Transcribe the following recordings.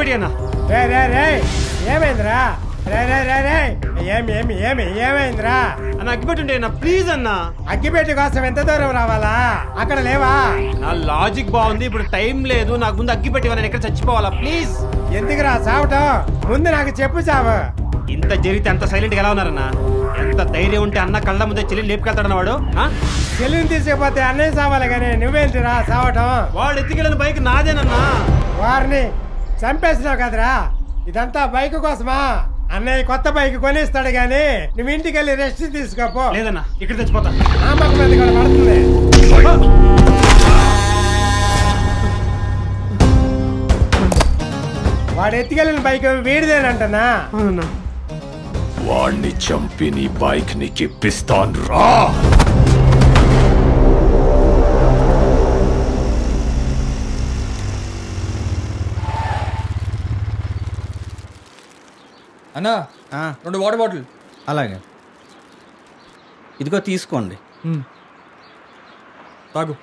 అగ్గిపెట్టి అన్న రే రే రే ఏమైందిరా రే రే రే రే ఏమి ఏమి ఏమి ఏమైందిరా అన్న అగ్గిపెట్టి ఉంటే అన్న ప్లీజ్ అన్న అగ్గిపెట్టి కోసం ఎంత దూరం రావాలా అక్కడ లేవా నా లాజిక్ బాగుంది ఇప్పుడు టైం లేదు నాకు ముందు అగ్గిపెట్టి నేను ఎక్కడ చచ్చిపోవాలా ప్లీజ్ ఎందుకురా చావటం ముందు నాకు చెప్పు చావు ఇంత జరిగితే అంత సైలెంట్ గా ఎలా ఉన్నారన్న ఎంత ధైర్యం ఉంటే అన్న కళ్ళ ముందే చెల్లి లేపుకెళ్తాడన్న వాడు ఆ? చెల్లిని తీసుకుపోతే అన్నయ్య సావాలి కానీ నువ్వేంటిరా చావటం వాడు ఎత్తుకెళ్ళిన బైక్ నాదేనన్నా వారిని చంపేసినావు కదరా ఇదంతా బైక్ కోసమా అన్నయ్య కొత్త బైక్ కొనిస్తాడు గాని నువ్వు ఇంటికి వెళ్ళి రెస్ట్ తీసుకోపో లేదన్నా ఇక్కడ చచ్చిపోతా ఆ మొక్క మీద కూడా పడుతుంది వాడు ఎత్తుకెళ్ళిన బైక్ వీడిదేనంటనా అవునన్నా వాణ్ణి చంపి నీ బైక్ నీకు ఇప్పిస్తాను రా అన్నా రెండు వాటర్ బాటిల్ అలాగే ఇదిగో తీసుకోండి తాగు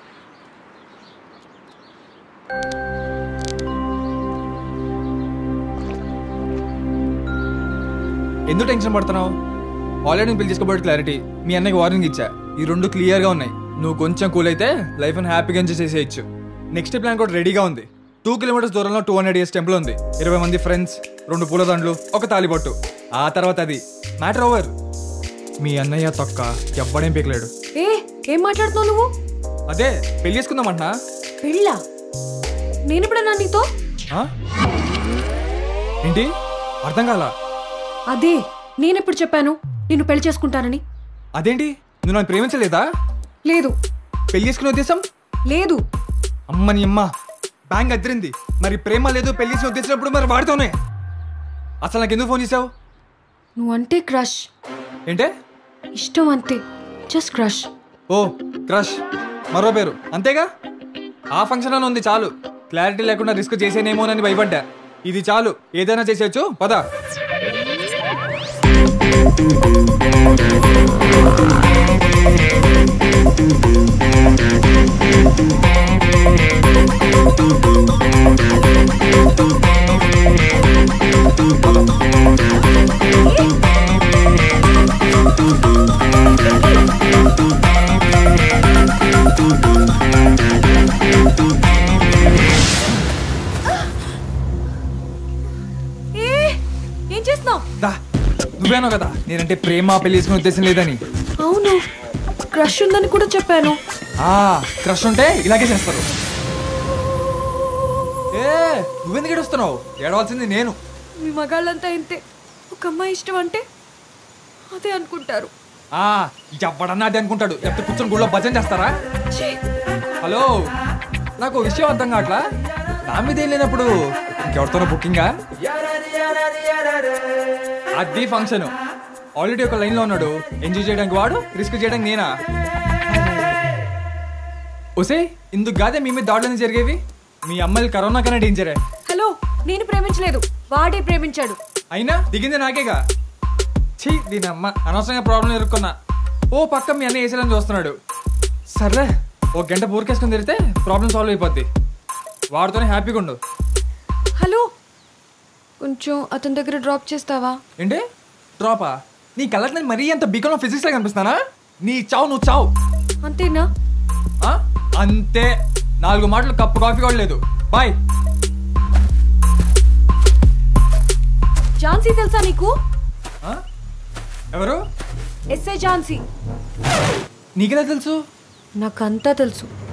ఎందుకు టెన్షన్ పడుతున్నావు ఆల్రెడీ బిల్ చేసుకోబోయే క్లారిటీ మీ అన్నకి వార్నింగ్ ఇచ్చా ఈ రెండు క్లియర్గా ఉన్నాయి నువ్వు కొంచెం కూల్ అయితే లైఫ్ అని హ్యాపీగా ఎంజాయ్ చేసేయచ్చు నెక్స్ట్ ప్లాన్ కూడా రెడీగా ఉంది టూ కిలోమీటర్స్ దూరంలో టూ హండ్రెడ్ ఇయర్స్ టెంపుల్ ఉంది ఇరవై మంది ఫ్రెండ్స్ రెండు పూలదండలు ఒక తాలిబొట్టు ఆ తర్వాత అది మ్యాటర్ ఓవర్ మీ అన్నయ్య తొక్క ఎవ్వడేం పీకలేడు ఏ ఏం మాట్లాడుతున్నావు నువ్వు అదే పెళ్లి చేసుకుందామంటున్నా పెళ్ళా నేను ఇప్పుడన్నా నీతో ఆ? ఏంటి అర్థం కాల అదే నేనెప్పుడు చెప్పాను నిన్ను పెళ్లి చేసుకుంటానని అదేంటి నువ్వు నన్ను ప్రేమించలేదా లేదు పెళ్లి చేసుకునే ఉద్దేశం లేదు అమ్మని అమ్మ బ్యాంక్ అద్దరింది మరి ప్రేమ లేదు పెళ్లి చేసుకునే ఉద్దేశించినప్పుడు మరి వాడుతూనే అసలు నాకు ఎందుకు ఫోన్ చేసావు నువ్వంటే క్రష్ ఏంటే ఇష్టం అంతే జస్ట్ క్రష్ ఓ క్రష్ మరో పేరు అంతేగా ఆ ఫంక్షన్ అని ఉంది చాలు క్లారిటీ లేకుండా రిస్క్ చేసేనేమోనని భయపడ్డా ఇది చాలు ఏదైనా చేసేయచ్చు పద ఏ ఏం చేస్తున్నావు దా నువ్వేనో కదా నేనంటే ప్రేమ పెళ్లి చేసుకునే ఉద్దేశం లేదని అవును క్రష్ ఉందని కూడా చెప్పాను ఆ క్రష్ ఉంటే ఇలాగే చేస్తారు ఏ నువ్వెందుకు ఏడుస్తున్నావు ఏడవలసింది నేను మీ మగాళ్ళంతా ఇంతే ఒక అమ్మాయి ఇష్టం అంటే అదే అనుకుంటారు ఆ ఎవడన్నా అది అనుకుంటాడు ఎప్పుడు కూర్చొని గుళ్ళో భజన చేస్తారా ఛీ! హలో నాకు ఓ విషయం అర్థం కావట్లా నా మీద ఏం లేనప్పుడు ఇంకెవరితోనో బుకింగా అది ఫంక్షన్ ఆల్రెడీ ఒక లైన్లో ఉన్నాడు ఎంజాయ్ చేయడానికి వాడు రిస్క్ చేయడానికి నేనా ఒసే ఇందుకు కాదే మీ మీద దాడులన్నీ జరిగేవి మీ అమ్మాయిలు కరోనా కన్నా డేంజరే హలో నేను ప్రేమించలేదు వాడే ప్రేమించాడు అయినా దిగింది నాకేగా ఛీ దీని అమ్మ అనవసరంగా ప్రాబ్లం ఎదుర్కొన్నా ఓ పక్క మీ అన్న వేసేయాలని చూస్తున్నాడు సర్లే ఒక గంట బూరికేసుకొని తిరిగితే ప్రాబ్లం సాల్వ్ అయిపోద్ది వాడితోనే హ్యాపీగా ఉండు హలో కొంచెం అతని దగ్గర డ్రాప్ చేస్తావా ఏంటి డ్రాపా నీ కళ్ళకి నేను మరీ అంత బీకంలో ఫిజిక్స్ లా కనిపిస్తానా నీ చావు నువ్వు చావు అంతేనా ఆ? అంతే నాలుగు మాటలు కప్పు కాఫీ కూడా లేదు బాయ్ ఝాన్సీ తెలుసా నీకు ఎవరు ఎస్ఐ ఝాన్సీ నీకెలా తెలుసు నాకంతా తెలుసు